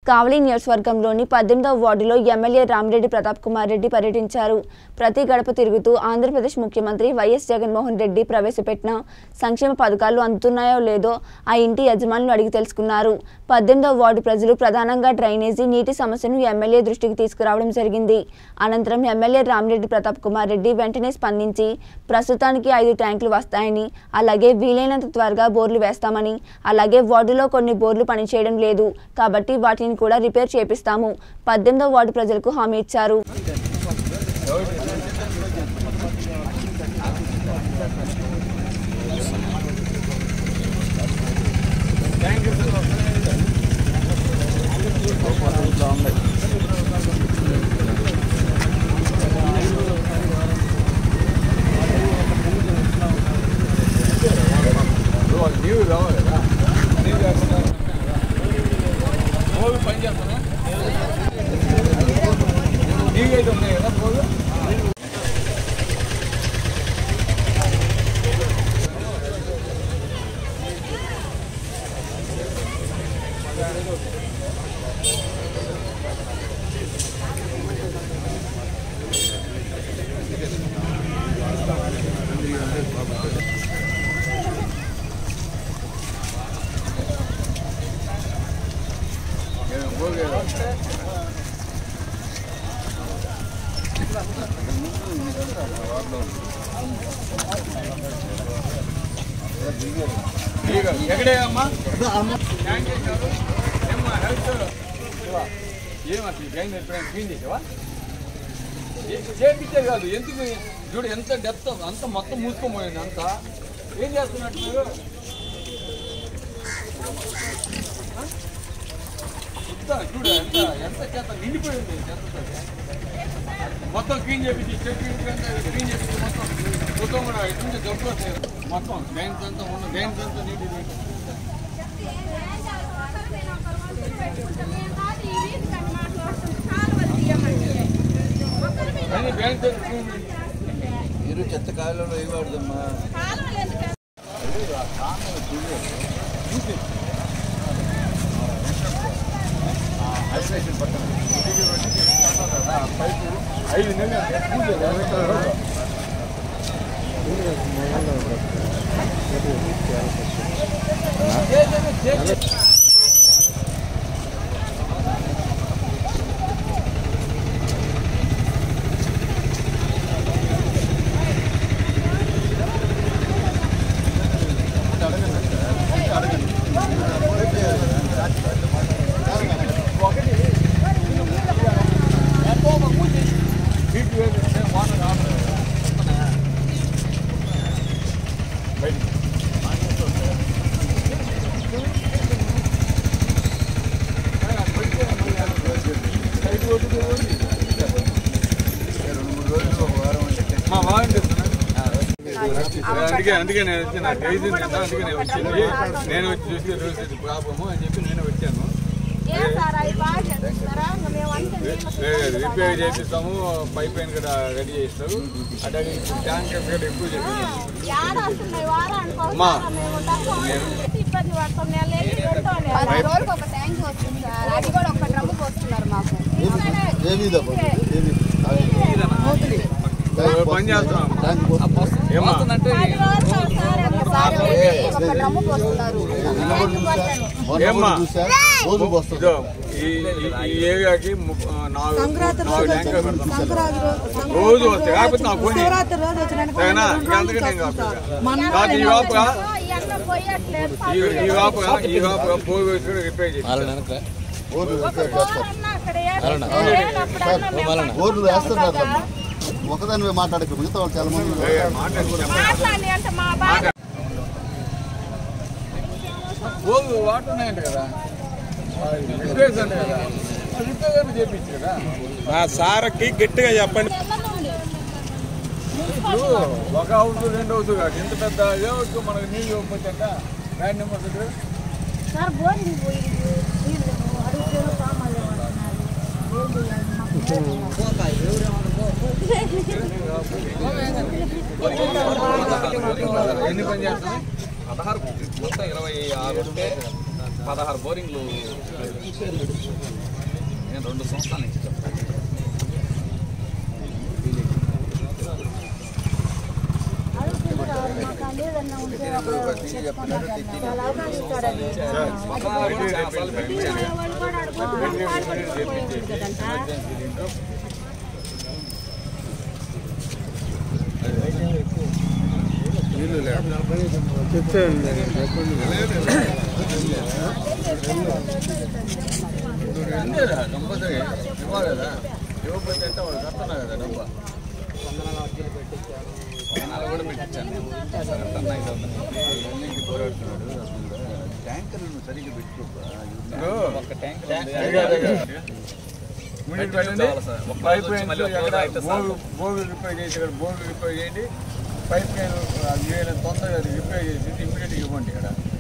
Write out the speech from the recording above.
కావలి నియోజకవర్గంలోని పద్దెనిమిదవ వార్డులో ఎమ్మెల్యే రామిరెడ్డి ప్రతాప్ కుమార్ రెడ్డి పర్యటించారు ప్రతి గడప తిరుగుతూ ఆంధ్రప్రదేశ్ ముఖ్యమంత్రి వైఎస్ జగన్మోహన్ రెడ్డి ప్రవేశపెట్టిన సంక్షేమ పథకాలు అందుతున్నాయో లేదో ఆ ఇంటి యజమానులు అడిగి తెలుసుకున్నారు పద్దెనిమిదవ వార్డు ప్రజలు ప్రధానంగా డ్రైనేజీ నీటి సమస్యను ఎమ్మెల్యే దృష్టికి తీసుకురావడం జరిగింది అనంతరం ఎమ్మెల్యే రామిరెడ్డి ప్రతాప్ కుమార్ రెడ్డి వెంటనే స్పందించి ప్రస్తుతానికి ఐదు ట్యాంకులు వస్తాయని అలాగే వీలైనంత త్వరగా బోర్లు వేస్తామని అలాగే వార్డులో కొన్ని బోర్లు పనిచేయడం లేదు కాబట్టి వాటిని కూడా రిపేర్ చేపిస్తాము పద్దెనిమిదవ వార్డు ప్రజలకు హామీ ఇచ్చారు నీవు కావాలి కదా నీవు కాకుండా పోగు పని చేస్తానా నీవైతే ఉన్నాయి కదా పోగు పోగు నీకు ఎక్కడే అమ్మా ట్యాంక్ వేశారు ఏమ్మా హెల్త్ ఏమా ట్యాంక్ ఎప్పుడైనా క్లీన్ చేసావా ఏ- చేపించేది కాదు ఎందుకు చూడు ఎంత డెప్త్ అంత మొత్తం మూసుకోపోయింది అంతా ఏం చేస్తున్నట్టు మీరు ఆ? ఇంత చూడు ఎంత ఎంత చెత్త నిండిపోయింది చెత్తతో మొత్తం క్లీన్ చేపించి చెట్టు క్లీన్ చేపించి మొత్తం మొత్తం కూడా ఎటువంటి జబ్బు వస్తాయి మొత్తం గైన్స్ అంతా ఉన్న గైన్స్ అంతా నీటి కానీ బ్యాంక్ క్లీన్ మీరు చెత్త కాలంలో వేయబడదమ్మా ఐసోలేషన్ పట్టణం పైపు ఐదు నెలలు హీట్ వేవ్ వస్తే వాన రాదు బయటికి మా బాగుంటుంది అందుకే అందుకే నేను వచ్చి నాకు తెలిసింది కదా అందుకే నేను వచ్చింది నేను వచ్చి చూసి రోజు ప్రాబ్లము అని చెప్పి నేను వచ్చాను రిపేర్ చేపిస్తాము పైప్ లైన్ కూడా రెడీ చేస్తారు అట్లాగే ట్యాంకర్ కూడా ఎక్కువ చేపిస్తాము అమ్మా ఇబ్బంది పడతాం నెల వెళ్ళి పది రోజులకు ఒక ట్యాంక్ వస్తుంది సార్ అది కూడా ఒక డ్రమ్ముకి వస్తున్నారు మాకు పని చేస్తున్నాం ఏమా పది రోజులు ఒకసారి ఒకసారి వచ్చి ఒక డ్రమ్ముకి వస్తున్నారు ఏమ్మా రోజుకు వస్తుంది ఇదో ఈ ఈ- ఈ ఏరియాకి ము- ఆ, నాలుగు నాలుగు ట్యాంకర్ పెడతాం రోజు వస్తాయి కాకపోతే నాకు ఫోన్ చేయి. సరేనా ఇక అందుకే నేను కాకపోతే నాకు ఈ వాపుగా ఎండ పోయట్లేదు ఈ- ఈ వాపుగా ఈ వాపుగా పోయి వచ్చి కూడా రిపేర్ చేసి బోర్డు రిపేర్ చేస్తారు ఉన్నా అక్కడ ఏం లేనప్పుడన్నా మేము బోర్డులు వేస్తున్నారు ఒకదాని మాట్లాడక మిగతా వాళ్ళు చాలా మంది ఉన్నారు. మాట్లాడి మాట్లాడి అంటే మా బాధ బోగు వాటర్ ఉన్నాయంట కదా రిపేర్స్ అంటే కదా రిపేర్ కానీ చేపించు కదా నా సార్కి గట్టిగా చెప్పండి ఇప్పుడు ఒక హౌస్ రెండు హౌస్ కాదు ఎంత పెద్ద హౌస్ మనకు నీళ్ళు ఇవ్వకపోతే ల్యాండ్ నెంబర్ దగ్గర సార్ బోరింగ్ పోయింది నీళ్ళు అడుగుతే సామాన్లు ఏమంటున్నారు ఏం చేయాలి మాకు ఎన్ని పని చేస్తాం పదహారు మొత్తం ఇరవై ఆరు ఉంటే పదహారు బోరింగ్లు నేను రెండు సంవత్సరాల నుంచి చెప్తాను అడుగుతున్నారు మాకు అందేదన్నా ఉంటే అప్పుడు చెప్పుకున్నారు చాలా అవకాశం ఇస్తాడని చాలాసార్లు పెట్టించాను వాళ్ళు కూడా ఆడుకుంటున్నారు పాడుపడిపోయింది కదంట అంతేరా కంపల్సరీ ఇవ్వాలి కదా ఇవ్వకపోతే అంటే వాడు కట్టనా కదా డబ్బా వందనాలు కూడా పెట్టించాను నేను సరే అట్టన్నా ఇది అవుతుంది. ఎన్నింటి పోరాడుతున్నాడు అసలు ట్యాంకర్లను సరిగ్గా పెట్టుకో ఒక ట్యాంక్ పైప్ బోర్డు రిపేర్ చేసి ఇక్కడ బోర్డు రిపేర్ చేయండి పైప్ లైన్ తొందరగా రిపేర్ చేసి ఇమ్మీడియట్గా ఇవ్వండి ఇక్కడ